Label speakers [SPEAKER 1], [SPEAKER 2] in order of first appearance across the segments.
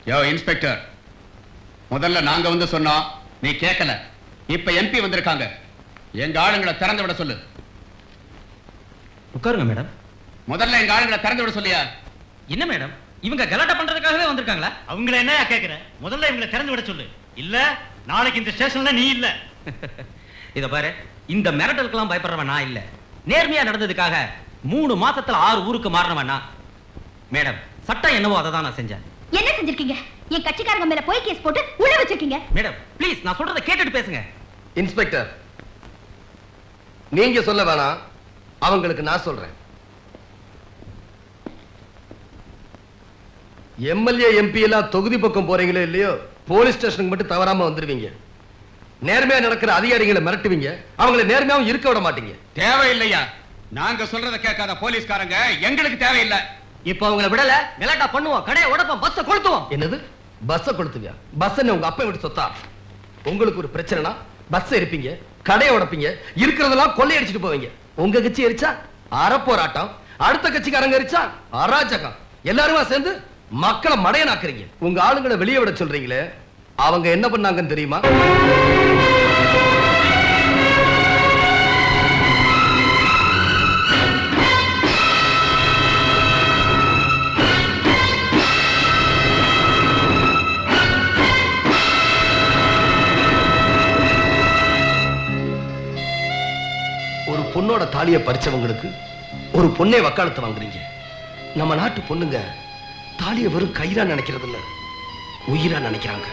[SPEAKER 1] யோ inspector முதல்ல நாங்க வந்து சொன்னோம் நீ கேட்கல இப்ப எம்பி வந்திருக்காங்க எங்க ஆளுங்களை திறந்து விட சொல்லு
[SPEAKER 2] உட்காருங்க மேடம்
[SPEAKER 1] முதல்ல எங்க ஆளுங்களை திறந்து விட சொல்லியா
[SPEAKER 2] என்ன மேடம் இவங்க கலாட்டா பண்றதுக்காகவே வந்திருக்காங்களா
[SPEAKER 3] அவங்கள என்ன கேக்குற முதல்ல இவங்களை திறந்து விட சொல்லு இல்ல நாளைக்கு இந்த ஸ்டேஷன்ல நீ இல்ல
[SPEAKER 2] இத பாரு இந்த மிரட்டலுக்கெல்லாம் பயப்படுறவன் நான் இல்ல நேர்மையா நடந்ததுக்காக மூணு மாசத்துல ஆறு ஊருக்கு மாறினவன் நான் மேடம் சட்டம் என்னவோ அதை தான் நான் செஞ்சேன்
[SPEAKER 4] என்ன செஞ்சிருக்கீங்க என் கட்சிக்காரங்க மேல போய் கேஸ் போட்டு உள்ள வச்சிருக்கீங்க
[SPEAKER 2] மேடம் ப்ளீஸ் நான் சொல்றதை கேட்டுட்டு பேசுங்க
[SPEAKER 5] இன்ஸ்பெக்டர் நீங்க சொல்ல வேணாம் அவங்களுக்கு நான் சொல்றேன் எம்எல்ஏ எம்பி எல்லாம் தொகுதி பக்கம் போறீங்களோ இல்லையோ போலீஸ் ஸ்டேஷனுக்கு மட்டும் தவறாம வந்துருவீங்க நேர்மையா நடக்கிற அதிகாரிகளை மிரட்டுவீங்க அவங்களை நேர்மையாவும் இருக்க விட மாட்டீங்க
[SPEAKER 1] தேவையில்லையா நாங்க சொல்றத கேட்காத போலீஸ்காரங்க எங்களுக்கு தேவையில்லை
[SPEAKER 2] இப்போ அவங்கள விடல கலாட்டா பண்ணுவோம் கடையை உடப்போம் பஸ்ஸை கொளுத்துவோம்
[SPEAKER 5] என்னது பஸ்ஸ கொடுத்துவியா பஸ் என்ன உங்க அப்பா விட்டு சொத்தா உங்களுக்கு ஒரு பிரச்சனைனா பஸ் இருப்பீங்க கடையை உடைப்பீங்க இருக்கிறதெல்லாம் கொள்ளையடிச்சிட்டு போவீங்க உங்க கட்சி எரிச்சா அறப்போராட்டம் அடுத்த கட்சிக்காரங்க எரிச்சா அராஜகம் எல்லாருமா சேர்ந்து மக்களை மடையனாக்குறீங்க உங்க ஆளுங்களை வெளியே விட சொல்றீங்களே அவங்க என்ன பண்ணாங்கன்னு தெரியுமா ஒரு பொண்ணோட தாலியை பறிச்சவங்களுக்கு ஒரு பொண்ணே வக்காலத்து வாங்குறீங்க நம்ம நாட்டு பொண்ணுங்க தாலியை வெறும் கயிறா நினைக்கிறது இல்ல உயிரா நினைக்கிறாங்க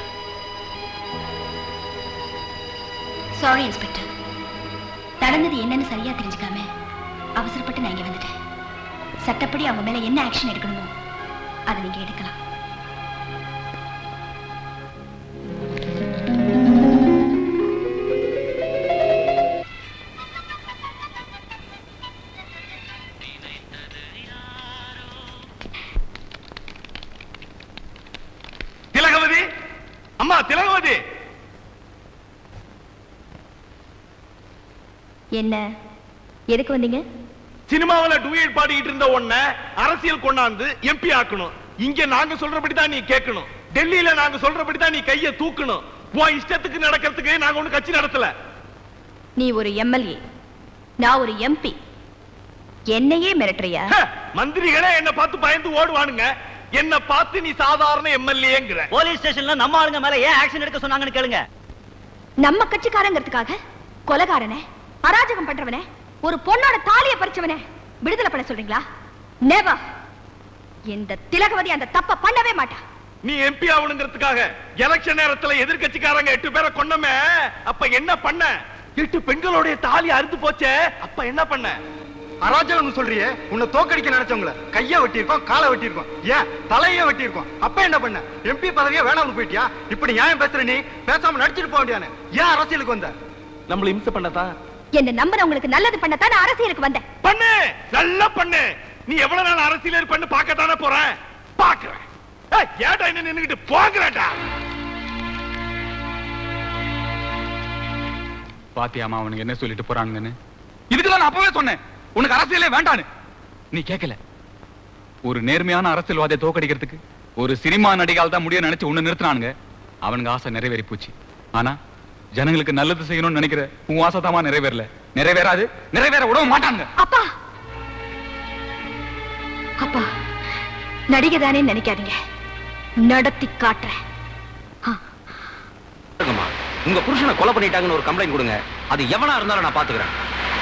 [SPEAKER 4] சாரி இன்ஸ்பெக்டர் நடந்தது என்னன்னு சரியா தெரிஞ்சுக்காம அவசரப்பட்டு நான் இங்க வந்துட்டேன் சட்டப்படி அவங்க மேல என்ன ஆக்ஷன் எடுக்கணுமோ அதை நீங்க எடுக்கலாம்
[SPEAKER 3] திலகவதி அம்மா திலகவதி
[SPEAKER 4] என்ன எதுக்கு வந்தீங்க
[SPEAKER 3] சினிமாவுல டூயட் பாடிக்கிட்டு இருந்த உன்ன அரசியல் கொண்டாந்து எம்பி ஆக்கணும் இங்க நாங்க சொல்றபடி தான் நீ கேட்கணும் டெல்லியில நாங்க சொல்றபடி தான் நீ கைய தூக்கணும் உன் இஷ்டத்துக்கு நடக்கிறதுக்கு நாங்க ஒண்ணு கட்சி நடத்தல
[SPEAKER 4] நீ ஒரு எம்எல்ஏ நான் ஒரு எம்பி என்னையே மிரட்டுறியா
[SPEAKER 3] ஹ, மந்திரிகளே என்ன பார்த்து பயந்து ஓடுவானுங்க என்ன பார்த்து நீ சாதாரண எம்எல்ஏங்கிற
[SPEAKER 6] போலீஸ் ஸ்டேஷன்ல நம்ம ஆளுங்க மேல ஏன் ஆக்ஷன் எடுக்க சொன்னாங்கன்னு கேளுங்க
[SPEAKER 4] நம்ம கட்சிக்காரங்கிறதுக்காக கொலகாரனை அராஜகம் பண்றவனே ஒரு பொண்ணோட தாலியை பறிச்சவனே விடுதலை பண்ண சொல்றீங்களா நெவர் இந்த திலகவதி அந்த தப்ப பண்ணவே மாட்டா
[SPEAKER 3] நீ எம்பி ஆகணுங்கிறதுக்காக எலெக்ஷன் நேரத்துல எதிர்க்கட்சிக்காரங்க எட்டு பேரை கொன்னமே அப்ப என்ன பண்ண எட்டு பெண்களுடைய தாலி அறுத்து போச்சே அப்ப என்ன பண்ண
[SPEAKER 7] அராஜகம் சொல்றியே உன்னை தோக்கடிக்க நினைச்சவங்கள கைய வெட்டியிருக்கோம் காலை வெட்டியிருக்கோம் ஏன் தலைய வெட்டியிருக்கோம் அப்ப என்ன பண்ண எம்பி பதவியே வேணாம்னு போயிட்டியா இப்படி நியாயம் பேசுற நீ பேசாம நடிச்சிட்டு போக வேண்டியானே ஏன் அரசியலுக்கு வந்த
[SPEAKER 3] நம்மள இம்சை பண்ணதான்
[SPEAKER 4] என்ன நம்பினவங்களுக்கு நல்லது பண்ணத்தான் நான் அரசியலுக்கு வந்தேன்
[SPEAKER 3] பண்ணு நல்லா பண்ணு நீ எவ்வளவு நாள் அரசியல் இருப்பன்னு பார்க்கத்தானே போறேன் பாக்குறேன் ஏய், ஏன்டா என்ன நின்னுகிட்டு போகிறேன்டா
[SPEAKER 8] பாத்தியாமா அவனுக்கு என்ன சொல்லிட்டு போறானுங்கன்னு இதுக்குதான் நான் அப்பவே சொன்னேன் உனக்கு அரசியலே வேண்டான்னு நீ கேட்கல ஒரு நேர்மையான அரசியல்வாதியை தோக்கடிக்கிறதுக்கு ஒரு சினிமா நடிகால் தான் முடிய நினைச்சு உன்னை நிறுத்தினானுங்க அவனுங்க ஆசை நிறைவேறி போச்சு ஆனா ஜனங்களுக்கு நல்லது செய்யணும்னு நினைக்கிற உன் ஆசை தாமா நிறைவேறல நிறைவேறாது நிறைவேற விடவும் மாட்டாங்க
[SPEAKER 4] அப்பா அப்பா நடிகை தானே நினைக்காதீங்க நடத்தி காட்டுறேன்
[SPEAKER 2] இருக்குமா உங்க புருஷனை கொலை பண்ணிட்டாங்கன்னு ஒரு கம்ப்ளைண்ட் கொடுங்க அது எவனா இருந்தாலும் நான் பாத்துக்கிறேன்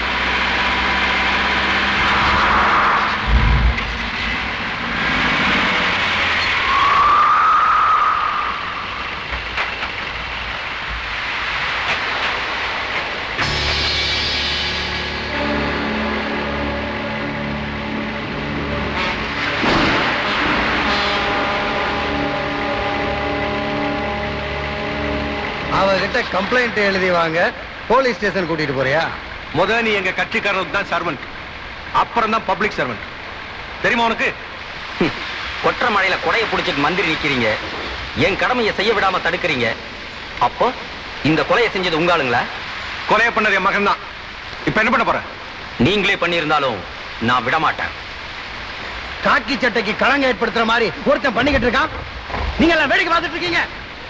[SPEAKER 7] அவகிட்ட கம்ப்ளைண்ட் எழுதி வாங்க போலீஸ் ஸ்டேஷன் கூட்டிட்டு போறியா
[SPEAKER 2] முத நீ எங்க கட்சிக்காரருக்கு தான் சர்வன்ட் அப்புறம் தான் பப்ளிக் சர்வன்ட் தெரியுமா உனக்கு ஹம், கொற்ற மழையில கொடைய பிடிச்சிட்டு மந்திரி நிக்கிறீங்க என் கடமையை செய்ய விடாம தடுக்கிறீங்க அப்போ இந்த கொலையை செஞ்சது உங்க ஆளுங்களா கொலையை பண்ணது என் மகன் தான் இப்ப என்ன பண்ண போற நீங்களே பண்ணியிருந்தாலும் நான் விட மாட்டேன்
[SPEAKER 7] காக்கி சட்டைக்கு களங்க ஏற்படுத்துற மாதிரி ஒருத்தன் பண்ணிக்கிட்டு இருக்கான்
[SPEAKER 9] நீங்க எல்லாம் வேடிக்கை பார்த்துட்டு இருக்கீங்க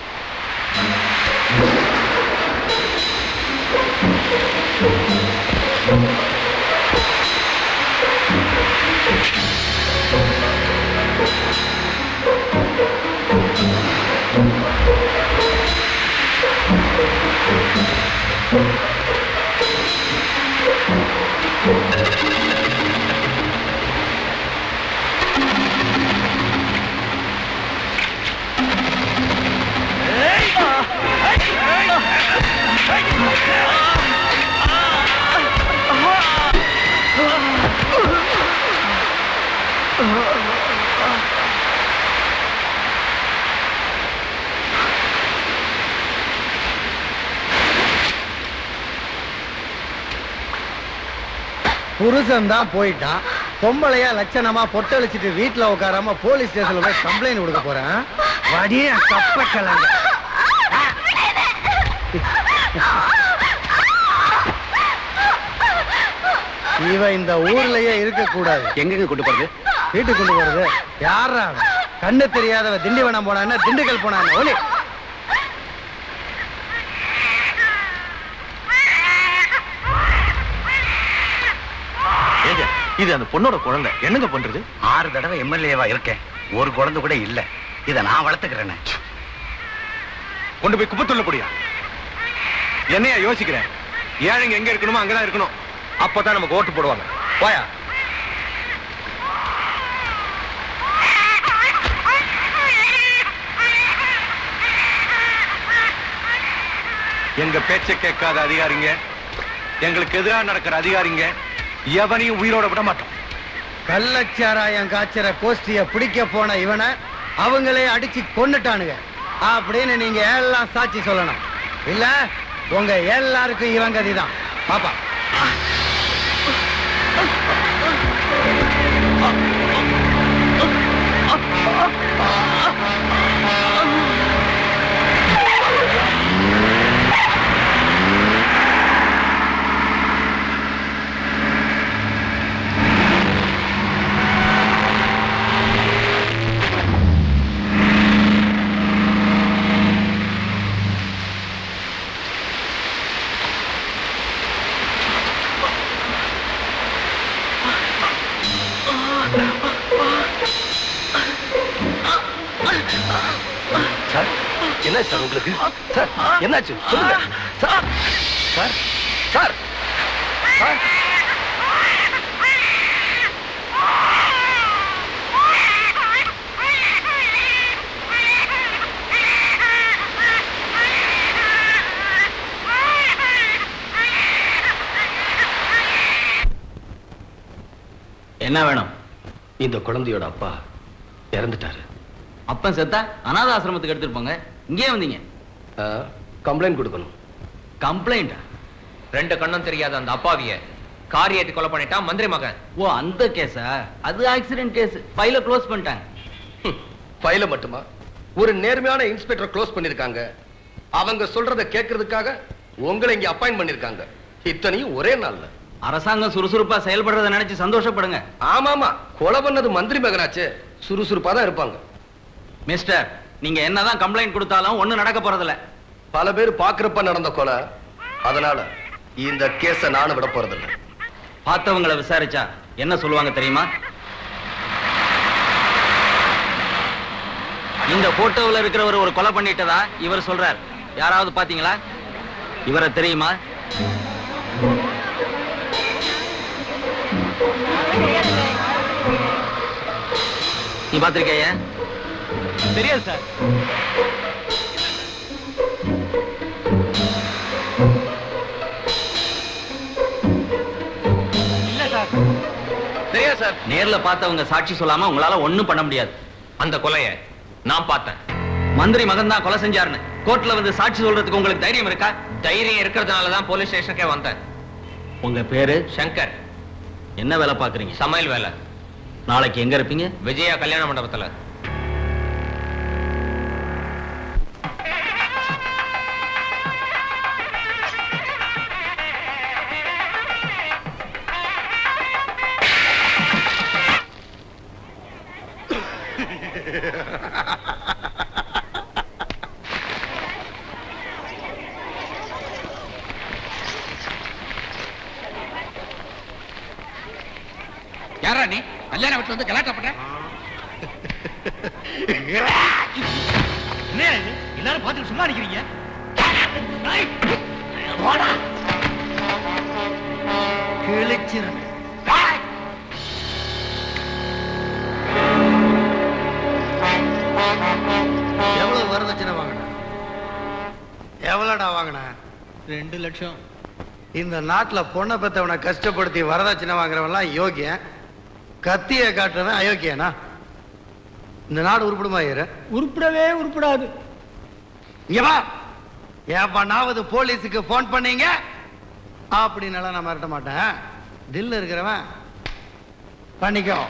[SPEAKER 9] புருஷன் தான் போயிட்டான் பொம்பளையா லட்சணமா பொட்டழிச்சிட்டு வீட்டுல உட்காராம போலீஸ் ஸ்டேஷன்ல போய் கம்ப்ளைண்ட் கொடுக்க போறேன் வடிய கப்ப கிளங்க இவ இந்த ஊர்லயே இருக்க கூடாது
[SPEAKER 2] எங்கெங்க கொண்டு போறது
[SPEAKER 9] வீட்டுக்கு கொண்டு போறது யாரா அவன்? கண்ணு தெரியாதவ திண்டிவனம் போனா திண்டுக்கல் போனா ஒலி
[SPEAKER 2] ஏங்க இது அந்த பொண்ணோட குழந்தை என்னங்க பண்றது ஆறு தடவை எம்எல்ஏவா இருக்கேன் ஒரு குழந்தை கூட இல்ல இத நான் வளர்த்துக்கிறேன்னு கொண்டு போய் குப்பத்துள்ள முடியா என்னையா யோசிக்கிறேன் ஏழைங்க எங்க இருக்கணுமோ அங்கதான் இருக்கணும் அப்பதான் நமக்கு ஓட்டு போடுவாங்க போயா எங்க பேச்ச கேட்காத அதிகாரிங்க எங்களுக்கு எதிராக நடக்கிற அதிகாரிங்க எவனையும் உயிரோட விட மாட்டோம்
[SPEAKER 9] கள்ளச்சாராயம் காய்ச்சற கோஷ்டிய பிடிக்க போன இவனை அவங்களே அடிச்சு கொன்னுட்டானுங்க அப்படின்னு நீங்க எல்லாம் சாட்சி சொல்லணும் இல்ல உங்க எல்லாருக்கும் இவன் கதிதான் பாப்பா
[SPEAKER 5] சார் என்ன சார் உங்களுக்கு சார் என்னாச்சு சொல்லுங்க சார் சார் சார் சார்
[SPEAKER 2] என்ன வேணும்
[SPEAKER 5] இந்த குழந்தையோட அப்பா இறந்துட்டாரு
[SPEAKER 2] அப்பன் செத்தா அனாத ஆசிரமத்துக்கு எடுத்துட்டு போங்க இங்கே வந்தீங்க
[SPEAKER 5] கம்ப்ளைண்ட் கொடுக்கணும்
[SPEAKER 2] கம்ப்ளைண்ட்
[SPEAKER 10] ரெண்டு கண்ணும் தெரியாத அந்த அப்பாவிய கார் ஏத்தி கொலை பண்ணிட்டான் மந்திரி மகன்
[SPEAKER 2] ஓ அந்த கேஸா அது ஆக்சிடென்ட் கேஸ் ஃபைல க்ளோஸ் பண்ணிட்டாங்க
[SPEAKER 5] ஃபைல மட்டுமா ஒரு நேர்மையான இன்ஸ்பெக்டர் க்ளோஸ் பண்ணிருக்காங்க அவங்க சொல்றத கேட்கறதுக்காக உங்களை இங்க அப்பாயிண்ட் பண்ணிருக்காங்க இத்தனையும் ஒரே நாள்ல
[SPEAKER 2] அரசாங்கம் சுறுசுறுப்பா செயல்படுறத நினைச்சு சந்தோஷப்படுங்க
[SPEAKER 5] ஆமாமா கொலை பண்ணது மந்திரி மகனாச்சே சுறுசுறுப்பா தான் இருப்பாங்க
[SPEAKER 2] மிஸ்டர் நீங்க என்னதான் கம்ப்ளைண்ட் கொடுத்தாலும் ஒண்ணும் நடக்க போறதில்ல
[SPEAKER 5] பல பேர் பாக்குறப்ப நடந்த கொலை அதனால இந்த கேஸ நானும் விட போறதில்ல
[SPEAKER 2] பார்த்தவங்களை விசாரிச்சா என்ன சொல்லுவாங்க தெரியுமா இந்த போட்டோவில் இருக்கிறவர் ஒரு கொலை பண்ணிட்டதா இவர் சொல்றார் யாராவது பாத்தீங்களா இவரை தெரியுமா நீ பாத்திருக்கைய தெரியாது சார்
[SPEAKER 5] தெரியாது சார்
[SPEAKER 2] நேர்ல பார்த்தவங்க சாட்சி சொல்லாம உங்களால ஒண்ணும் பண்ண முடியாது
[SPEAKER 10] அந்த கொலைய நான் பார்த்தேன்
[SPEAKER 2] மந்திரி மகன் தான் கொலை செஞ்சாருன்னு கோர்ட்ல வந்து சாட்சி சொல்றதுக்கு உங்களுக்கு தைரியம் இருக்கா
[SPEAKER 10] தைரியம் இருக்கிறதுனால தான் போலீஸ் ஸ்டேஷனுக்கே வந்தேன்
[SPEAKER 2] உங்க பேரு
[SPEAKER 10] சங்கர்
[SPEAKER 2] என்ன வேலை பாக்குறீங்க
[SPEAKER 10] சமையல் வேலை
[SPEAKER 2] நாளைக்கு எங்க இருப்பீங்க
[SPEAKER 10] விஜயா கல்யாண மண்டபத்துல
[SPEAKER 1] நேரத்துல வந்து கலாட்டா பண்ற
[SPEAKER 6] என்ன இது? எல்லாரும் பார்த்துட்டு சும்மா நிக்கிறீங்க
[SPEAKER 9] கிழிச்சிரும் எவ்வளவு வரதட்சணை வாங்கின எவ்வளோடா வாங்கின
[SPEAKER 6] ரெண்டு லட்சம்
[SPEAKER 9] இந்த நாட்டுல பொண்ணை பெத்தவனை கஷ்டப்படுத்தி வரதட்சணை வாங்குறவன்லாம் யோக்கியன் கத்தியை காட்டுறவன் அயோக்கியனா இந்த நாடு உருப்படுமா ஐயரு
[SPEAKER 6] உருப்படவே உருப்படாது
[SPEAKER 9] இங்க வா ஏப்பானாவது போலீஸுக்கு போன் பண்ணீங்க அப்படின்னால நான் மிரட்ட மாட்டேன் தில்ல இருக்கிறவன் பண்ணிக்கோ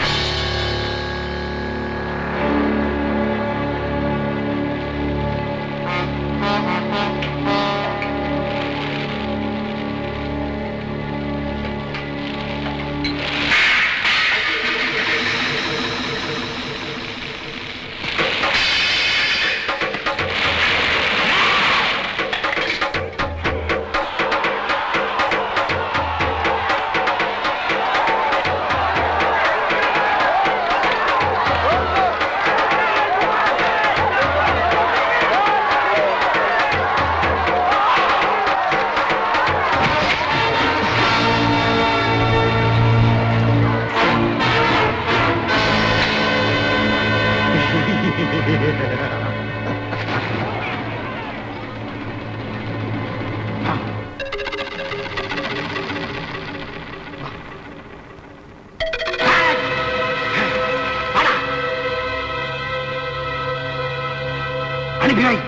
[SPEAKER 9] அனுப்பி வை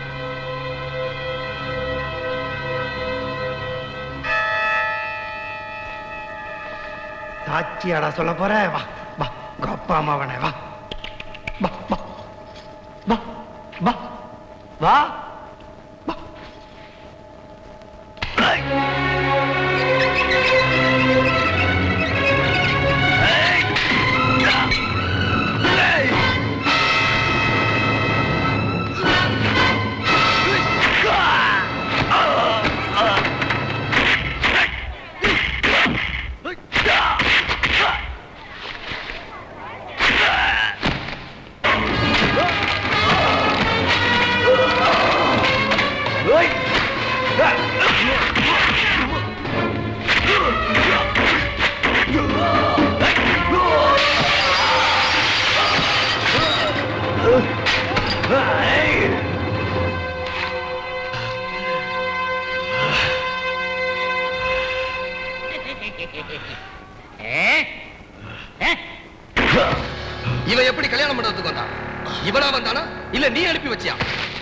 [SPEAKER 9] சாட்சியாடா சொல்ல போற வா வா உங்க அப்பா அம்மாவனே வா வா வா வா வா வா வா
[SPEAKER 5] இவன் எப்படி கல்யாணம் பண்றதுக்கு வந்தான் இவனா வந்தானா இல்ல நீ அனுப்பி வச்சியா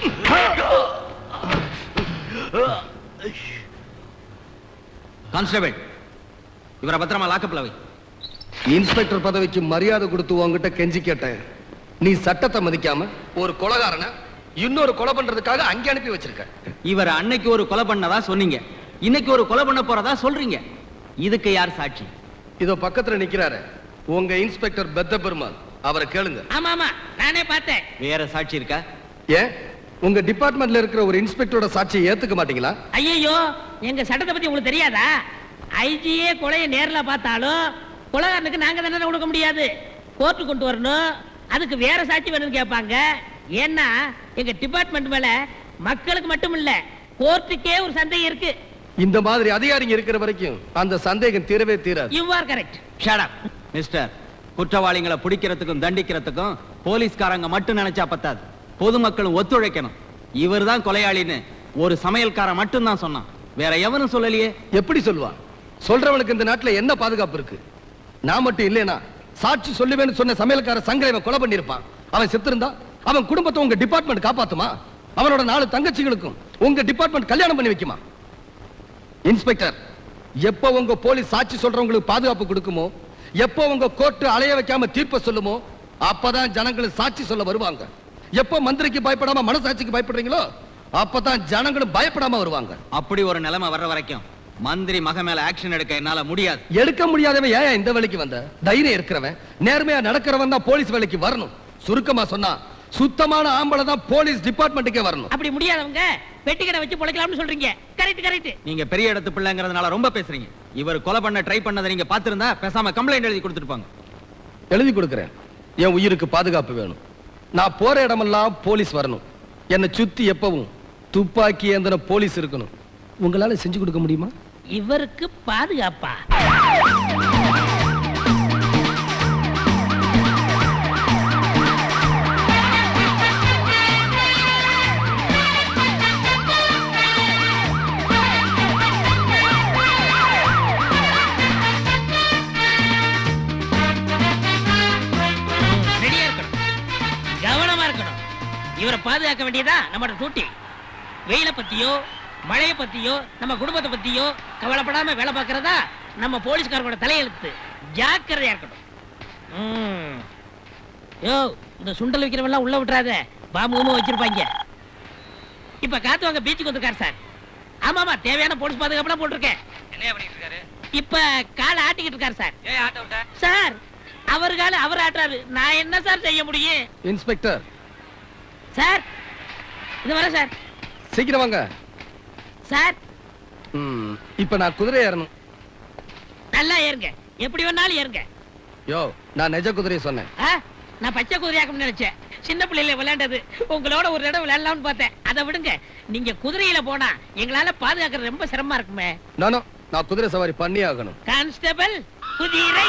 [SPEAKER 2] கான்ஸ்டபிள் இவரை பத்திரமா லாக்கப்ல வை
[SPEAKER 5] இன்ஸ்பெக்டர் பதவிக்கு மரியாதை கொடுத்து உன்கிட்ட கெஞ்சி கேட்டேன் நீ சட்டத்தை மதிக்காம ஒரு கொலகாரனை இன்னொரு கொலை பண்றதுக்காக அங்கே அனுப்பி வச்சிருக்க
[SPEAKER 2] இவர் அன்னைக்கு ஒரு கொலை பண்ணதா சொன்னீங்க இன்னைக்கு ஒரு கொலை பண்ண போறதா சொல்றீங்க இதுக்கு யார் சாட்சி
[SPEAKER 5] இதோ பக்கத்துல நிக்கிறாரு உங்க இன்ஸ்பெக்டர் பெத்த பெருமாள் அவரை கேளுங்க
[SPEAKER 6] ஆமா ஆமா நானே பார்த்தேன்
[SPEAKER 2] வேற சாட்சி இருக்கா
[SPEAKER 5] ஏன் உங்க டிபார்ட்மெண்ட்ல இருக்கிற ஒரு இன்ஸ்பெக்டரோட சாட்சியை ஏத்துக்க மாட்டீங்களா
[SPEAKER 6] ஐயோ எங்க சட்டத்தை பத்தி உங்களுக்கு தெரியாதா ஐஜியே கொலையை நேர்ல பார்த்தாலும் கொலைகாரனுக்கு நாங்க தண்டனை கொடுக்க முடியாது கோர்ட்டு கொண்டு வரணும் அதுக்கு வேற சாட்சி வேணும்னு கேட்பாங்க ஏன்னா எங்க டிபார்ட்மெண்ட் மேல மக்களுக்கு மட்டும் இல்ல கோர்ட்டுக்கே ஒரு சந்தேகம் இருக்கு
[SPEAKER 5] இந்த மாதிரி அதிகாரிங்க இருக்கிற வரைக்கும் அந்த சந்தேகம் தீரவே தீராது
[SPEAKER 6] you are correct
[SPEAKER 2] shut up mister குற்றவாளிகளை பிடிக்கிறதுக்கும் தண்டிக்கிறதுக்கும் போலீஸ்காரங்க மட்டும் நினைச்சா பத்தாது பொதுமக்களும் ஒத்துழைக்கணும் இவர்தான் கொலையாளின்னு ஒரு சமையல்காரன் மட்டும் தான் சொன்னான் வேற எவனும் சொல்லலையே
[SPEAKER 5] எப்படி சொல்லுவான் சொல்றவனுக்கு இந்த நாட்டுல என்ன பாதுகாப்பு இருக்கு நான் மட்டும் இல்லைனா சாட்சி சொல்லுவேன்னு சொன்ன சமையல்கார சங்கரை இவன் கொலை பண்ணிருப்பான் அவன் செத்திருந்தா அவன் குடும்பத்தை உங்க டிபார்ட்மெண்ட் காப்பாத்துமா அவனோட நாலு தங்கச்சிகளுக்கும் உங்க டிபார்ட்மெண்ட் கல்யாணம் பண்ணி வைக்குமா இன்ஸ்பெக்டர் எப்போ உங்க போலீஸ் சாட்சி சொல்றவங்களுக்கு பாதுகாப்பு கொடுக்குமோ எப்போ உங்க கோர்ட்டு அலைய வைக்காம தீர்ப்பை சொல்லுமோ அப்பதான் ஜனங்களும் சாட்சி சொல்ல வருவாங்க எப்போ மந்திரிக்கு பயப்படாம மனசாட்சிக்கு பயப்படுறீங்களோ அப்பதான் ஜனங்களும் பயப்படாம வருவாங்க
[SPEAKER 2] அப்படி ஒரு நிலைமை வர்ற வரைக்கும் மந்திரி மக மேல ஆக்ஷன் எடுக்க என்னால முடியாது
[SPEAKER 5] எடுக்க முடியாதவன் ஏன் இந்த வேலைக்கு வந்த தைரியம் இருக்கிறவன் நேர்மையா நடக்கிறவன் தான் போலீஸ் வேலைக்கு வரணும் சுருக்கமா சொன்னா சுத்தமான ஆம்பளை தான் போலீஸ் டிபார்ட்மெண்ட்டுக்கே வரணும்
[SPEAKER 6] அப்படி முடியாதவங்க பெட்டி கடை வச்சு பொழைக்கலாம்னு சொல்றீங்க கரெக்ட் கரெக்ட்
[SPEAKER 2] நீங்க பெரிய இடத்து பிள்ளைங்கிறதுனால ரொம்ப பேசுறீங்க இவர் கொலை பண்ண ட்ரை பண்ணதை நீங்க பாத்திருந்தா பேசாம கம்ப்ளைண்ட் எழுதி கொடுத்துருப்பாங்க
[SPEAKER 5] எழுதி கொடுக்கிறேன் என் உயிருக்கு பாதுகாப்பு வேணும் நான் போற இடமெல்லாம் போலீஸ் வரணும் என்னை சுத்தி எப்பவும் துப்பாக்கி ஏந்தின போலீஸ் இருக்கணும் உங்களால செஞ்சு கொடுக்க முடியுமா
[SPEAKER 6] இவருக்கு பாதுகாப்பா ரெடியா இருக்கணும் கவனமா இருக்கணும் இவரை பாதுகாக்க வேண்டியதா நம்மளோட டியூட்டி வெயில பத்தியோ மழைய பத்தியோ நம்ம குடும்பத்தை பத்தியோ கவலைப்படாம வேலை பார்க்கறதா நம்ம போலீஸ்காரங்களோட தலையெழுத்து ஜாக்கிரதையா இருக்கணும் ம். யோ இந்த சுண்டல் வைக்கிறவெல்லாம் உள்ள விட்டுறாத பாம்பு வச்சிருப்பாங்க இப்ப காத்து வாங்க பீச்சுக்கு வந்திருக்காரு சார் ஆமாமா தேவையான போலீஸ் பாதுகாப்புலாம் போட்டிருக்கேன்
[SPEAKER 10] என்ன பண்ணிட்டு இருக்காரு
[SPEAKER 6] இப்ப காலை ஆட்டிக்கிட்டு இருக்காரு சார்
[SPEAKER 10] ஏன் ஆட்ட விட்ட
[SPEAKER 6] சார் அவர் கால அவர் ஆட்டுறாரு நான் என்ன சார் செய்ய முடியும்
[SPEAKER 5] இன்ஸ்பெக்டர்
[SPEAKER 6] சார் இது வர சார்
[SPEAKER 5] சீக்கிரம் வாங்க
[SPEAKER 6] சார்
[SPEAKER 5] ம், இப்ப நான் குதிரை ஏறணும்
[SPEAKER 6] நல்லா ஏறுங்க எப்படி வேணாலும் ஏறுங்க
[SPEAKER 5] யோ நான் நெஜ குதிரையை சொன்னேன்
[SPEAKER 6] ஆ, நான் பச்சை குதிரையாக்கணும்னு நினைச்சேன் சின்ன பிள்ளையில விளையாண்டது உங்களோட ஒரு இடம் விளையாடலாம்னு பார்த்தேன் அதை விடுங்க நீங்க குதிரையில போனா எங்களால பாதுகாக்கிறது ரொம்ப சிரமமா இருக்குமே
[SPEAKER 5] நானோ நான் குதிரை சவாரி பண்ணி ஆகணும்
[SPEAKER 6] கான்ஸ்டபிள் குதிரை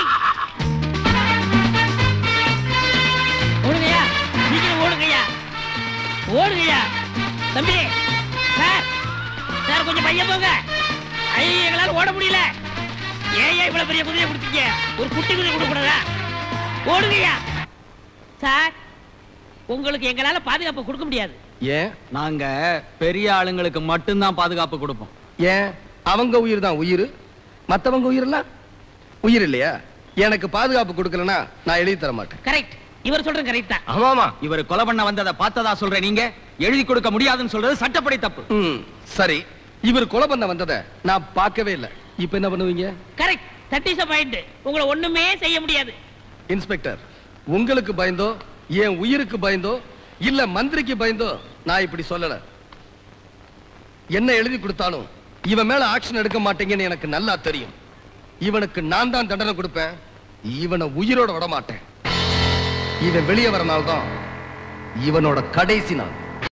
[SPEAKER 6] ஓடுங்கய்யா சீக்கிரம் ஓடுங்கய்யா ஓடுங்கய்யா தம்பி சார் சார் கொஞ்சம் பையன் போங்க ஐயோ எங்களால ஓட முடியல ஏன் ஏன் இவ்வளவு பெரிய குதிரையை கொடுத்தீங்க ஒரு குட்டி குதிரை கொடுக்க கூடாதா ஓடுங்கய்யா சார் உங்களுக்கு எங்களால பாதுகாப்பு கொடுக்க முடியாது
[SPEAKER 5] ஏன்
[SPEAKER 11] நாங்க பெரிய ஆளுங்களுக்கு மட்டும்தான் பாதுகாப்பு கொடுப்போம்
[SPEAKER 5] ஏன் அவங்க உயிர் தான் உயிர் மத்தவங்க உயிரெல்லாம் உயிர் இல்லையா எனக்கு பாதுகாப்பு கொடுக்கலனா நான் எழுதி தர மாட்டேன்
[SPEAKER 6] கரெக்ட் இவர் சொல்றது கரெக்ட் தான்
[SPEAKER 11] ஆமாமா இவர் கொலை பண்ண வந்ததை பார்த்ததா சொல்ற நீங்க எழுதி கொடுக்க முடியாதுன்னு சொல்றது சட்டப்படி தப்பு
[SPEAKER 5] ம், சரி இவர் கொலை பண்ண வந்ததை நான் பார்க்கவே இல்லை இப்ப என்ன பண்ணுவீங்க
[SPEAKER 6] கரெக்ட் தட் இஸ் பாயிண்ட் உங்களை ஒண்ணுமே செய்ய முடியாது
[SPEAKER 5] இன்ஸ்பெக்டர் உங்களுக்கு பயந்தோ என் உயிருக்கு பயந்தோ இல்ல மந்திரிக்கு பயந்தோ நான் இப்படி சொல்லல என்ன எழுதி கொடுத்தாலும் இவன் மேல ஆக்ஷன் எடுக்க மாட்டீங்கன்னு எனக்கு நல்லா தெரியும் இவனுக்கு நான் தான் தண்டனை கொடுப்பேன் இவனை உயிரோட விட மாட்டேன் இவன் வெளியே வரனால்தான் இவனோட கடைசி நாள்